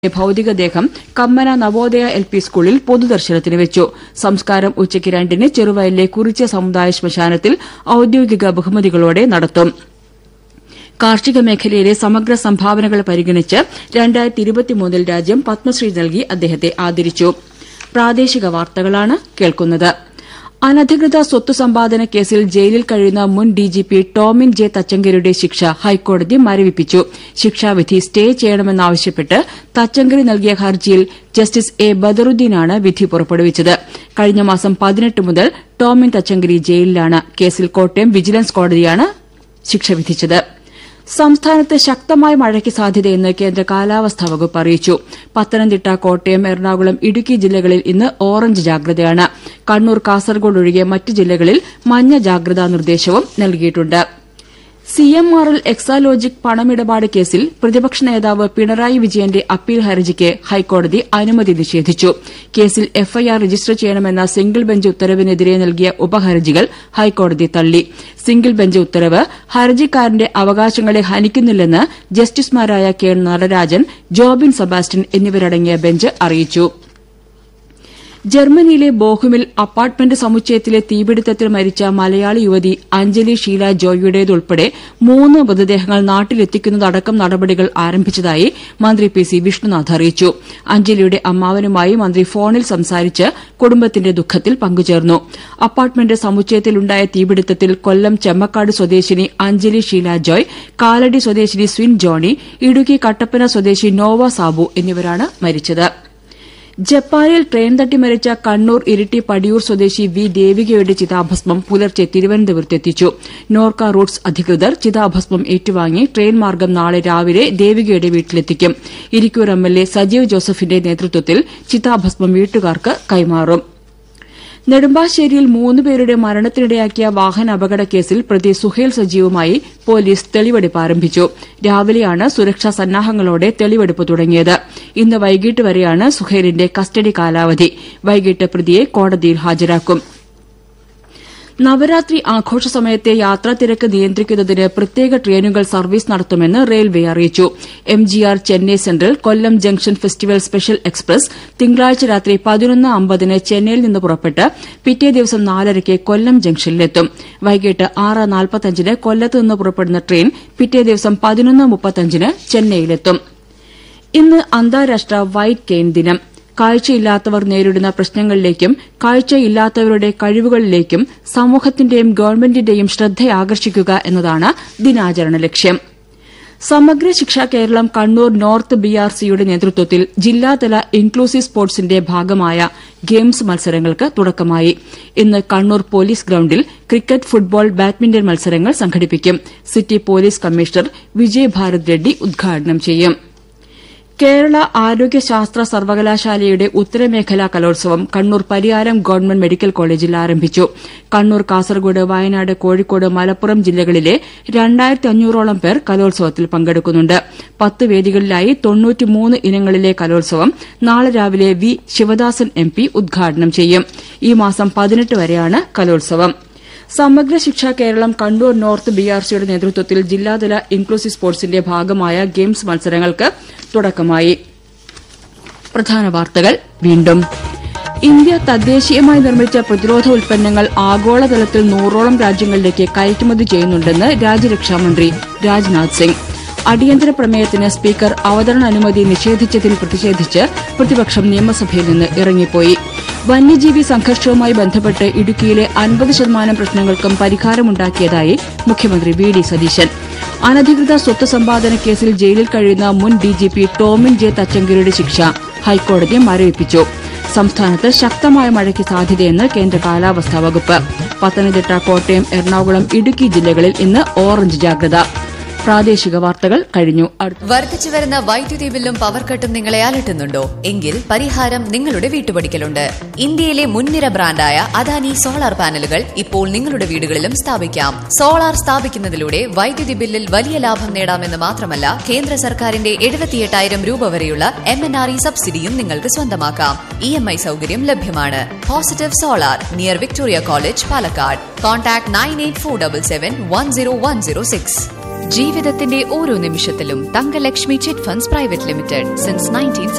ഭൌതികദേഹം Kammana Navodaya L P സ്കൂളിൽ പൊതുദർശനത്തിന് വെച്ചു സംസ്കാരം ഉച്ചയ്ക്ക് രണ്ടിന് ചെറുവയലിലെ കുറിച്യ സമുദായ ശ്മശാനത്തിൽ ഔദ്യോഗിക ബഹുമതികളോടെ നടത്തും കാർഷിക മേഖലയിലെ സമഗ്ര സംഭാവനകൾ പരിഗണിച്ച് ൽ രാജ്യം പത്മശ്രീ നൽകി അദ്ദേഹത്തെ ആദരിച്ചു പ്രാദേശിക വാർത്തകളാണ് കേൾക്കുന്നത് അനധികൃത സ്വത്ത് സമ്പാദന കേസിൽ ജയിലിൽ കഴിയുന്ന മുൻ ഡിജിപി ടോമിൻ ജെ തച്ചങ്കരിയുടെ ശിക്ഷ ഹൈക്കോടതി മരവിപ്പിച്ചു ശിക്ഷാവിധി സ്റ്റേ ചെയ്യണമെന്നാവശ്യപ്പെട്ട് തച്ചങ്കരി നൽകിയ ഹർജിയിൽ ജസ്റ്റിസ് എ ബദറുദ്ദീനാണ് വിധി പുറപ്പെടുവിച്ചത് കഴിഞ്ഞ മാസം പതിനെട്ട് മുതൽ ടോമിൻ തച്ചങ്കരി ജയിലിലാണ് കേസിൽ കോട്ടയം വിജിലൻസ് കോടതിയാണ് ശിക്ഷ വിധിച്ചത് സംസ്ഥാനത്ത് ശക്തമായ മഴയ്ക്ക് സാധ്യതയെന്ന് കേന്ദ്ര കാലാവസ്ഥാ വകുപ്പ് അറിയിച്ചു പത്തനംതിട്ട കോട്ടയം എറണാകുളം ഇടുക്കി ജില്ലകളിൽ ഇന്ന് ഓറഞ്ച് ജാഗ്രതയാണ് കണ്ണൂർ കാസർഗോഡ് ഒഴികെ മറ്റ് ജില്ലകളിൽ മഞ്ഞ ജാഗ്രതാ നിർദ്ദേശവും നൽകിയിട്ടുണ്ട് സിഎംആർഎൽ എക്സാലോജിക് പണമിടപാട് കേസിൽ പ്രതിപക്ഷ നേതാവ് പിണറായി വിജയന്റെ അപ്പീൽ ഹർജിക്ക് ഹൈക്കോടതി അനുമതി നിഷേധിച്ചു കേസിൽ എഫ്ഐആർ രജിസ്റ്റർ ചെയ്യണമെന്ന സിംഗിൾ ബെഞ്ച് ഉത്തരവിനെതിരെ നൽകിയ ഉപഹർജികൾ ഹൈക്കോടതി തള്ളി സിംഗിൾ ബെഞ്ച് ഉത്തരവ് ഹർജിക്കാരന്റെ അവകാശങ്ങളെ ഹനിക്കുന്നില്ലെന്ന് ജസ്റ്റിസുമാരായ കെ നടരാജൻ ജോബിൻ സെബാസ്റ്റ്യൻ എന്നിവരടങ്ങിയ ബെഞ്ച് അറിയിച്ചു ജർമ്മനിയിലെ ബോഹുമിൽ അപ്പാർട്ട്മെന്റ് സമുച്ചയത്തിലെ തീപിടുത്തത്തിൽ മരിച്ച മലയാളി യുവതി അഞ്ജലി ഷീല ജോയിയുടേതുൾപ്പെടെ മൂന്ന് മൃതദേഹങ്ങൾ നാട്ടിലെത്തിക്കുന്നതടക്കം നടപടികൾ ആരംഭിച്ചതായി മന്ത്രി പി സി വിഷ്ണുനാഥ് അറിയിച്ചു അഞ്ജലിയുടെ അമ്മാവനുമായി മന്ത്രി ഫോണിൽ സംസാരിച്ച് കുടുംബത്തിന്റെ ദുഃഖത്തിൽ പങ്കുചേർന്നു അപ്പാർട്ട്മെന്റ് സമുച്ചയത്തിലുണ്ടായ തീപിടുത്തത്തിൽ കൊല്ലം ചെമ്മക്കാട് സ്വദേശിനി അഞ്ജലി ഷീല ജോയ് കാലടി സ്വദേശിനി സ്വിൻ ജോണി ഇടുക്കി കട്ടപ്പന സ്വദേശി നോവ സാബു എന്നിവരാണ് മരിച്ചത് ജപ്പാനിൽ ട്രെയിൻ തട്ടി മരിച്ച കണ്ണൂർ ഇരിട്ടി പടിയൂർ സ്വദേശി വി ദേവികയുടെ ചിതാഭസ്മം പുലർച്ചെ തിരുവനന്തപുരത്തെത്തിച്ചു നോർക്ക റൂട്ട്സ് അധികൃതർ ചിതാഭസ്മം ഏറ്റുവാങ്ങി ട്രെയിൻ മാർഗം നാളെ രാവിലെ ദേവികയുടെ വീട്ടിലെത്തിക്കും ഇരിക്കൂർ എംഎൽഎ സജീവ് ജോസഫിന്റെ നേതൃത്വത്തിൽ ചിതാഭസ്മം വീട്ടുകാർക്ക് കൈമാറും നെടുമ്പാശ്ശേരിയിൽ മൂന്നുപേരുടെ മരണത്തിനിടയാക്കിയ വാഹന അപകട കേസിൽ പ്രതി സുഹേൽ സജീവുമായി പോലീസ് തെളിവെടുപ്പ് ആരംഭിച്ചു രാവിലെയാണ് സുരക്ഷാ സന്നാഹങ്ങളോടെ തെളിവെടുപ്പ് തുടങ്ങിയത് ഇന്ന് വൈകിട്ട് വരെയാണ് സുഹേലിന്റെ കസ്റ്റഡി കാലാവധി വൈകിട്ട് പ്രതിയെ കോടതിയിൽ ഹാജരാക്കും നവരാത്രി ആഘോഷ സമയത്തെ യാത്രാത്തിരക്ക് നിയന്ത്രിക്കുന്നതിന് പ്രത്യേക ട്രെയിനുകൾ സർവീസ് നടത്തുമെന്ന് റെയിൽവേ അറിയിച്ചു MGR Chennai central Kollam junction festival special express തിങ്കളാഴ്ച രാത്രി പതിനൊന്ന് അമ്പതിന് ചെന്നൈയിൽ നിന്ന് പുറപ്പെട്ട് പിറ്റേ ദിവസം നാലരയ്ക്ക് കൊല്ലം ജംഗ്ഷനിലെത്തും വൈകിട്ട് ആറ് നാൽപ്പത്തഞ്ചിന് കൊല്ലത്ത് നിന്ന് പുറപ്പെടുന്ന ട്രെയിൻ പിറ്റേ ദിവസം പതിനൊന്ന് മുപ്പത്തഞ്ചിന് ചെന്നൈയിലെത്തും ഇന്ന് അന്താരാഷ്ട്ര വൈറ്റ് കെയിൻ ദിനം കാഴ്ചയില്ലാത്തവർ നേരിടുന്ന പ്രശ്നങ്ങളിലേക്കും കാഴ്ചയില്ലാത്തവരുടെ കഴിവുകളിലേക്കും സമൂഹത്തിന്റെയും ഗവൺമെന്റിന്റെയും ശ്രദ്ധയാകർഷിക്കുക എന്നതാണ് ദിനാചരണ ലക്ഷ്യം സമഗ്ര ശിക്ഷ കേരളം കണ്ണൂർ നോർത്ത് ബിആർസിയുടെ നേതൃത്വത്തിൽ ജില്ലാതല ഇൻക്ലൂസീവ് സ്പോർട്സിന്റെ ഭാഗമായ ഗെയിംസ് മത്സരങ്ങൾക്ക് തുടക്കമായി ഇന്ന് കണ്ണൂർ പോലീസ് ഗ്രൌണ്ടിൽ ക്രിക്കറ്റ് ഫുട്ബോൾ ബാഡ്മിന്റൺ മത്സരങ്ങൾ സംഘടിപ്പിക്കും city police commissioner Vijay Bharat Reddy ഉദ്ഘാടനം ചെയ്യും കേരള ആരോഗ്യശാസ്ത്ര സർവകലാശാലയുടെ ഉത്തരമേഖലാ കലോത്സവം കണ്ണൂർ പരിയാരം ഗവൺമെന്റ് മെഡിക്കൽ കോളേജിൽ ആരംഭിച്ചു കണ്ണൂർ കാസർഗോഡ് വയനാട് കോഴിക്കോട് മലപ്പുറം ജില്ലകളിലെ രണ്ടായിരത്തി അഞ്ഞൂറോളം പേർ കലോത്സവത്തിൽ പങ്കെടുക്കുന്നുണ്ട് പത്ത് വേദികളിലായി തൊണ്ണൂറ്റിമൂന്ന് ഇനങ്ങളിലെ കലോത്സവം നാളെ രാവിലെ വി ശിവദാസൻ എം പി ഉദ്ഘാടനം ചെയ്യും ഈ മാസം പതിനെട്ട് വരെയാണ് കലോത്സവം സമഗ്ര ശിക്ഷ കേരളം കണ്ണൂർ നോർത്ത് ബിആർസിയുടെ നേതൃത്വത്തിൽ ജില്ലാതല ഇൻക്ലൂസീവ് സ്പോർട്സിന്റെ ഭാഗമായ ഗെയിംസ് മത്സരങ്ങൾക്ക് തുടക്കമായി പ്രധാന വാർത്തകൾ വീണ്ടും ഇന്ത്യ തദ്ദേശീയമായി നിർമ്മിച്ച പ്രതിരോധ ഉൽപ്പന്നങ്ങൾ ആഗോളതലത്തിൽ നൂറോളം രാജ്യങ്ങളിലേക്ക് കയറ്റുമതി ചെയ്യുന്നുണ്ടെന്ന് രാജ്യരക്ഷാമന്ത്രി രാജ്നാഥ് സിംഗ് അടിയന്തര പ്രമേയത്തിന് സ്പീക്കർ അവതരണ അനുമതി നിഷേധിച്ചതിൽ പ്രതിഷേധിച്ച് പ്രതിപക്ഷം നിയമസഭയിൽ നിന്ന് ഇറങ്ങിപ്പോയി വന്യജീവി സംഘർഷവുമായി ബന്ധപ്പെട്ട് ഇടുക്കിയിലെ അൻപത് ശതമാനം പ്രശ്നങ്ങൾക്കും പരിഹാരമുണ്ടാക്കിയതായി മുഖ്യമന്ത്രി വി ഡി സതീശൻ അനധികൃത സ്വത്ത് സമ്പാദന കേസിൽ ജയിലിൽ കഴിയുന്ന മുൻ ഡിജിപി ടോമിൻ ജെ തച്ചങ്കരിയുടെ ശിക്ഷ ഹൈക്കോടതി മരവിപ്പിച്ചു സംസ്ഥാനത്ത് ശക്തമായ മഴയ്ക്ക് സാധ്യതയെന്ന് കേന്ദ്ര കാലാവസ്ഥാ വകുപ്പ് പത്തനംതിട്ട കോട്ടയം എറണാകുളം ഇടുക്കി ജില്ലകളിൽ ഇന്ന് ഓറഞ്ച് ജാഗ്രത പ്രാദേശിക വാർത്തകൾ കഴിഞ്ഞു വർദ്ധിച്ചു വരുന്ന വൈദ്യുതി ബില്ലും പവർ കട്ടും നിങ്ങളെ അലട്ടുന്നുണ്ടോ എങ്കിൽ പരിഹാരം നിങ്ങളുടെ വീട്ടുപടിക്കലുണ്ട് ഇന്ത്യയിലെ മുൻനിര ബ്രാൻഡായ അദാനി സോളാർ പാനലുകൾ ഇപ്പോൾ നിങ്ങളുടെ വീടുകളിലും സ്ഥാപിക്കാം സോളാർ സ്ഥാപിക്കുന്നതിലൂടെ വൈദ്യുതി ബില്ലിൽ വലിയ ലാഭം നേടാമെന്ന് മാത്രമല്ല കേന്ദ്ര സർക്കാരിന്റെ എഴുപത്തിയെട്ടായിരം രൂപ വരെയുള്ള എം എൻ ആർ ഇ സബ്സിഡിയും നിങ്ങൾക്ക് സ്വന്തമാക്കാം ഇ എം ഐ സൗകര്യം ലഭ്യമാണ് positive solar near Victoria college Palakkad contact nine eight four double seven one zero one zero six ജീവിതത്തിന്റെ ഓരോ നിമിഷത്തിലും Thankalakshmi chit funds private limited since nineteen